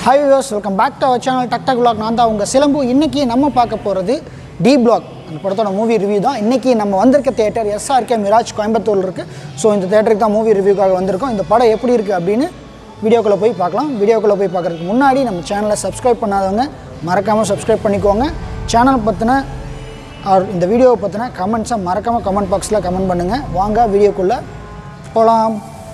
Hi viewers welcome back to our channel டக் டக் vlog நான் தான் உங்கள் சிலம்பு இன்றைக்கி நம்ம பார்க்க போகிறது டி பிளாக் அந்த படத்தோட மூவி ரிவ்யூ தான் இன்றைக்கி நம்ம வந்திருக்க தேட்டர் எஸ்ஆர்கே மிராஜ் கோயம்புத்தூர் இருக்குது ஸோ இந்த தேட்டருக்கு தான் மூவி ரிவ்யூக்காக வந்திருக்கோம் இந்த படம் எப்படி இருக்குது அப்படின்னு வீடியோக்குள்ளே போய் பார்க்கலாம் வீடியோக்குள்ளே போய் பார்க்குறதுக்கு முன்னாடி நம்ம சேனலை சப்ஸ்கிரைப் பண்ணாதவங்க மறக்காமல் சப்ஸ்கிரைப் பண்ணிக்கோங்க சேனல் பற்றின ஆர் இந்த வீடியோவை பற்றின கமெண்ட்ஸை மறக்காமல் கமெண்ட் பாக்ஸில் கமெண்ட் பண்ணுங்கள் வாங்க வீடியோக்குள்ளே போகலாம்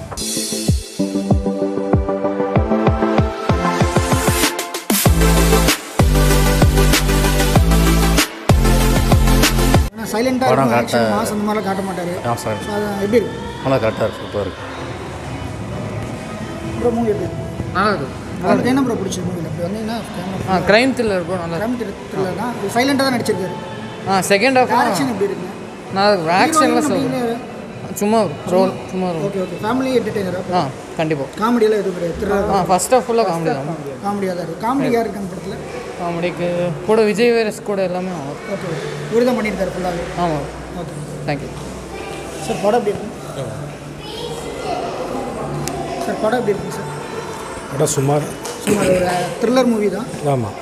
சைலண்டாக படம் இருக்கும் ஆக்ஷன் காட்ட- மாஸ் அந்த மாதிரிலாம் காட்ட மாட்டார் ஆ சார் ஸோ அது எப்படி இருக்கு நல்லா கரெக்டாக இருக்கு சூப்பர் இருக்கு ப்ரோ மூவி எப்படி இருக்கு நல்லா இருக்கும் உங்களுக்கு என்ன ப்ரோ பிடிச்ச மூவியில் இப்படி வந்தீங்கன்னா ஆ க்ரைம் த்ரில்லர் ப்ரோ நல்லா கிராம த்ரில்லர் தான் சைலண்டாக தான் நடிச்சிருக்காரு ஆ செகண்ட் ஹாஃப் டேரக்ஷன் எப்படி இருக்குங்க நான் ஆக்ஷன்லாம் சொல்லுவேன் சும்மா ரோல் சும்மா ரோல் ஓகே ஓகே ஃபேமிலி என்டர்டெய்னராக ஆ கண்டிப்பாக காமெடியெல்லாம் எதுவும் கிடையாது த்ரில்லர் ஆ ஃபர்ஸ்ட் ஹாஃப் ஃபுல்லாக காமெடி தான் காமெடியாக தான் இருக்குது காமெடி யார் இருக்காங்க படத்தில் காமெடிக்கு கூட விஜய் வைரஸ் கூட எல்லாமே ஆகும் ஓகே இவர் தான் பண்ணியிருக்காரு ஃபுல்லாகவே ஆமாம் ஓகே தேங்க்யூ சார் படம் எப்படி இருக்கு சார் படம் எப்படி இருக்கு சார் படம் சுமார் சும்மா ஒரு த்ரில்லர் மூவி தான் ஆமாம்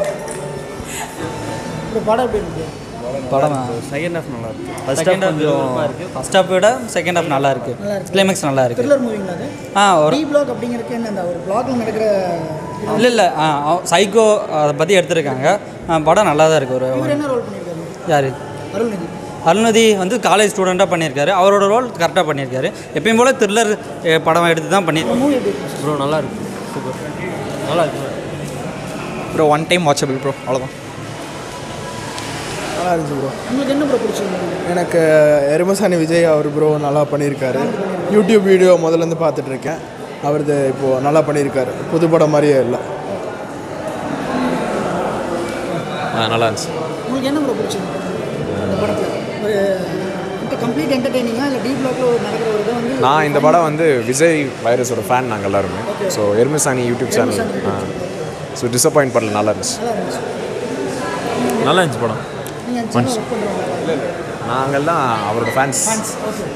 இப்போ படம் எப்படி இருக்கு படம் செகண்ட் ஹாஃப் நல்லா இருக்கு ஃபர்ஸ்ட் ஹாஃப் கொஞ்சம் ஃபர்ஸ்ட் ஹாஃப் விட செகண்ட் ஹாஃப் நல்லா இருக்கு நல்லா இருக்கு. கிளைமேக்ஸ் நல்லா இருக்கு த்ரில்லர் மூவிங்களா அது ஆ ஒரு டி பிளாக் அப்படிங்கிறதுக்கு என்ன அந்த ஒரு பிளாக்ல நடக்கிற இல்லை இல்லை சைக்கோ அதை பற்றி எடுத்திருக்காங்க ஆ, படம் நல்லா தான் இருக்கு ஒரு இவர் என்ன ரோல் பண்ணியிருக்காரு யார் அருள்நிதி அருள்நிதி வந்து காலேஜ் ஸ்டூடெண்ட்டாக பண்ணியிருக்காரு அவரோட ரோல் கரெக்டாக பண்ணியிருக்காரு எப்பயும் போல் த்ரில்லர் படம் எடுத்து தான் பண்ணி மூவி எப்படி இருக்கு ப்ரோ நல்லா இருக்கு சூப்பர் நல்லா இருக்கு bro one time watchable bro அவ்வளோதான் நல்லா இருந்துச்சு ப்ரோ உங்களுக்கு என்ன ப்ரோ பிடிச்சிருக்கு எனக்கு எருமசாணி விஜய் அவர் ப்ரோ நல்லா பண்ணியிருக்காரு யூடியூப் வீடியோ முதல்லேருந்து பார்த்துட்டு இருக்கேன் அவரது இப்போது நல்லா பண்ணியிருக்காரு புது படம் மாதிரியே இல்லை நல்லா இருந்துச்சு உங்களுக்கு என்ன ப்ரோ பிடிச்சிருக்கு இந்த படத்தில் ஒரு கம்ப்ளீட் என்டர்டெய்னிங்காக இல்லை டி பிளாக்ல ஒரு நடக்கிற ஒரு இதை வந்து நான் இந்த படம் வந்து விஜய் வைரஸோட ஃபேன் நாங்கள் எல்லாருமே so Erumasaani YouTube channel so disappoint பண்ணல நல்லா இருந்துச்சு நல்லா இருந்துச்சு நல்லா இருந்துச்சு படம் நீங்கள் சேனல் ஒர்க் பண்ணுறவங்க நாங்கள்லாம் அவரோட ஃபேன்ஸ் ஓகே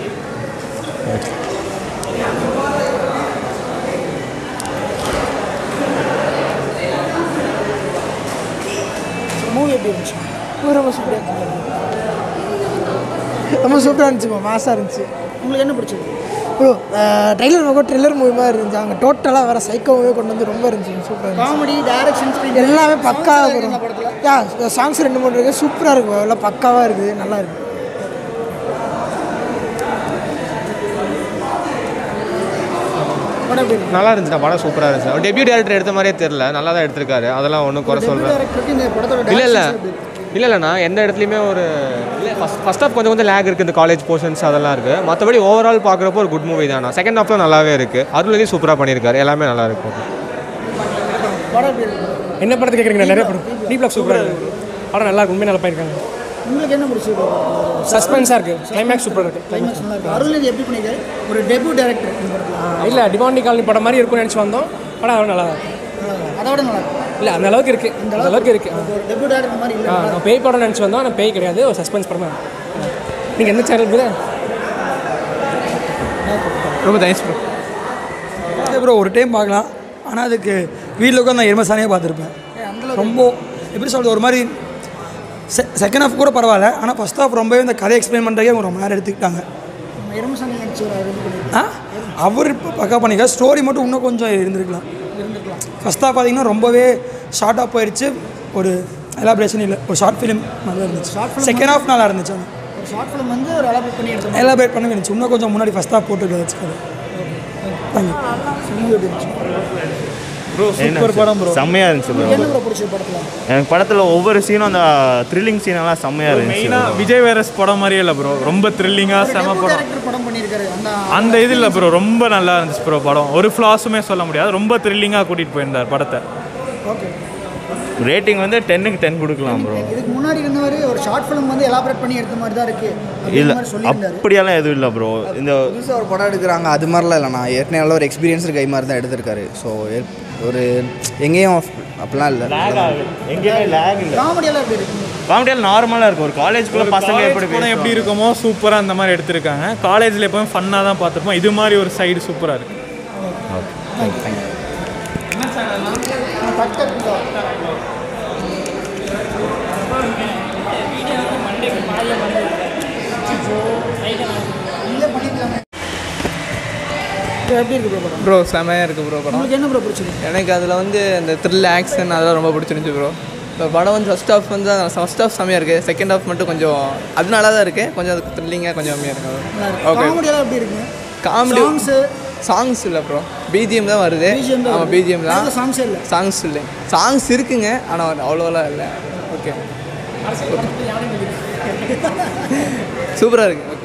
மூவி எப்படி இருந்துச்சு ரொம்ப சூப்பராக ரொம்ப சூப்பராக இருந்துச்சு மாசாக இருந்துச்சு உங்களுக்கு என்ன பிடிச்சிருக்கு ப்ரோ ட்ரெய்லர் ரொம்ப ட்ரெய்லர் மூவி மாதிரி இருந்துச்சு அங்கே டோட்டலாக வேறு சைக்கோவே கொண்டு வந்து ரொம்ப இருந்துச்சு சூப்பராக இருந்துச்சு காமெடி டைரக்ஷன் ஸ்க்ரீன் எல்லாமே பக்காவாக இருக்கும் இருக்கும் படத்தில் யா சாங்ஸ் ரெண்டு மூணு இருக்குது சூப்பராக இருக்கும் எல்லாம் பக்காவாக இருக்குது நல்லா இருக்குது படம் எப்படி இருக்கு நல்லா இருந்துச்சு படம் சூப்பராக இருந்துச்சு அவர் டெபியூ டேரக்டர் எடுத்த மாதிரியே தெரில நல்லா தான் எடுத்திருக்காரு அதெல்லாம் ஒன்றும் குறை சொல்கிறேன் டேரக்டருக்கு இந்த படத்தோட இல்லை இல்லை directions எப்படி இருக்கு? இல்லை இல்லைண்ணா எந்த இடத்துலையுமே ஒரு இல்லை ஃபஸ்ட் ஃபஸ்ட் ஹாஃப் கொஞ்சம் கொஞ்சம் லேக் இருக்குது இந்த காலேஜ் போர்ஷன்ஸ் அதெல்லாம் இருக்குது மற்றபடி ஓவரால் பார்க்குறப்போ ஒரு குட் மூவி தானா செகண்ட் ஹாஃப்ல நல்லாவே இருக்குது அருள்நிதி சூப்பராக பண்ணியிருக்காரு எல்லாமே நல்லா இருக்கும் படம் எப்படி இருக்கு என்ன படத்துக்கு கேட்குறீங்க நிறைய படம் டி பிளாக் சூப்பராக இருக்கு படம் நல்லா இருக்கு உண்மையாக நல்லா பண்ணியிருக்காங்க உங்களுக்கு என்ன பிடிச்சிருக்கு சஸ்பென்ஸாக இருக்குது கிளைமேக்ஸ் சூப்பராக இருக்குது கிளைமேக்ஸ் நல்லா இருக்கு அருள்நிதி எப்படி பண்ணியிருக்காரு ஒரு டெபியூ டேரக்டர் இந்த படத்தில் இல்லை டிமாண்டி காலனி படம் மாதிரி இருக்கும்னு நினச்சி வந்தோம் படம் அவ்வளோ நல்லா இருக்கு அதோட நல்லா இருக்கு இல்லை அந்த அளவுக்கு இருக்குது அந்த அளவுக்கு இருக்குது ஒரு டெபியூ டேரக்டர் மாதிரி இல்லை ஆ நான் பேய் படம் நினச்சி வந்தோம் ஆனால் பேய் கிடையாது ஒரு சஸ்பென்ஸ் படம் தான் நீங்கள் எந்த சேனல் கூட ரொம்ப தேங்க்ஸ் ப்ரோ ப்ரோ ஒரு டைம் பார்க்கலாம் ஆனால் அதுக்கு வீட்டில் உட்காந்து நான் எருமசானியாக பார்த்துருப்பேன் ரொம்ப எப்படி சொல்கிறது ஒரு மாதிரி செகண்ட் ஹாஃப் கூட பரவாயில்ல ஆனால் ஃபஸ்ட் ஹாஃப் ரொம்பவே இந்த கதை எக்ஸ்பிளைன் பண்ணுறதுக்கே அவங்க ரொம்ப நேரம் எடுத்துக்கிட்டாங்க எருமசாமி நடிச்சு ஒரு இது பண்ணியிருக்காரு ஆ அவர் இப்போ பக்கா பண்ணிக்க ஸ்டோரி மட்டும் இன்னும் கொஞ்சம் இருந்திருக்கலாம் ஃபஸ்ட் ஹாஃப் பார்த்தீங்கன்னா ரொம்பவே ஷார்ட்டாக போயிடுச்சு ஒரு எலாபரேஷன் இல்லை ஒரு ஷார்ட் ஃபிலிம் நல்லா இருந்துச்சு செகண்ட் ஹாஃப் நல்லா இருந்துச்சு அது ஒரு ஷார்ட் ஃபிலிம் வந்து ஒரு அலாபரேட் பண்ணி எடுத்தோம் எலாபரேட் பண்ண வேணுச்சு இன்னும் கொஞ்சம் முன்னாடி ஃபஸ்ட் ஹாஃப் போட்டு வச்சுக்காது தேங்க்யூ மூவி எப்படி இருந்துச்சு ப்ரோ சூப்பர் படம் ப்ரோ செம்மையாக இருந்துச்சு ப்ரோ என்ன ப்ரோ பிடிச்சது படத்தில் எனக்கு படத்தில் ஒவ்வொரு சீனும் அந்த த்ரில்லிங் சீனெல்லாம் செம்மையாக இருந்துச்சு மெயினாக விஜய் வைரஸ் படம் மாதிரியே இல்லை ப்ரோ ரொம்ப த்ரில்லிங்காக செம டெபியூ படம் டேரக்டர் படம் பண்ணியிருக்காரு அந்த அந்த இது இல்லை ப்ரோ ரொம்ப நல்லா இருந்துச்சு ப்ரோ படம் ஒரு ஃப்ளாஸுமே சொல்ல முடியாது ரொம்ப த்ரில்லிங்காக கூட்டிகிட்டு போயிருந்தார் படத்தை ஓகே ரேட்டிங் வந்து டென்னுக்கு டென் கொடுக்கலாம் ப்ரோ இதுக்கு முன்னாடி இருந்தவர் ஒரு ஷார்ட் ஃபிலிம் வந்து எலாபரேட் பண்ணி எடுத்த மாதிரி தான் இருக்கு அப்படிங்கிற இல்லை மாதிரி சொல்லியிருந்தாரு அப்படியெல்லாம் எதுவும் இல்லை ப்ரோ இந்த புதுசாக ஒரு படம் எடுக்கிறாங்க அது மாதிரிலாம் இல்லைண்ணா ஏற்கனவே நல்ல ஒரு எக்ஸ்பீரியன்ஸ் கை மாதிரி தான் எடுத்திருக்காரு ஸோ ஒரு எங்கேயும் அப்படிலாம் இல்லை எங்கேயுமே லேக் இல்லை காமெடியெல்லாம் எப்படி இருக்கு காமெடியாக நார்மலாக இருக்கும் ஒரு காலேஜ்குள்ளே பசங்க எப்படி படம் எப்படி எப்படி இருக்குமோ சூப்பராக அந்த மாதிரி எடுத்திருக்காங்க காலேஜில் எப்பவும் ஃபன்னாக தான் பார்த்துருப்போம் இது மாதிரி ஒரு சைடு சூப்பராக இருக்குது எப்படி இருக்கு ப்ரோ படம் ப்ரோ செமையாக இருக்குது ப்ரோ படம் உங்களுக்கு என்ன ப்ரோ பிடிச்சிருக்கு எனக்கு அதில் வந்து இந்த த்ரில் ஆக்ஷன் அதெல்லாம் ரொம்ப பிடிச்சிருந்துச்சு ப்ரோ இப்போ படம் வந்து ஃபஸ்ட் ஹாஃப் வந்து ஃபஸ்ட் ஹாஃப் செமையாக இருக்குது செகண்ட் ஹாஃப் மட்டும் கொஞ்சம் அது நல்லா தான் இருக்குது கொஞ்சம் அதுக்கு த்ரில்லிங்காக கொஞ்சம் கம்மியாக இருக்குது ஓகே காமெடியெல்லாம் எப்படி இருக்கு காமெடி Songs? சாங்ஸ் இல்லை ப்ரோ பிஜிஎம் தான் வருது BGM தான் ஆமாம் வருது. பிஜிஎம் தான் அதுல songs ஏ இல்ல. சாங்ஸ் இல்லை சாங்ஸ் இருக்குங்க ஆனால் அவ்வளோலாம் இல்லை ஓகே சூப்பராக இருக்குது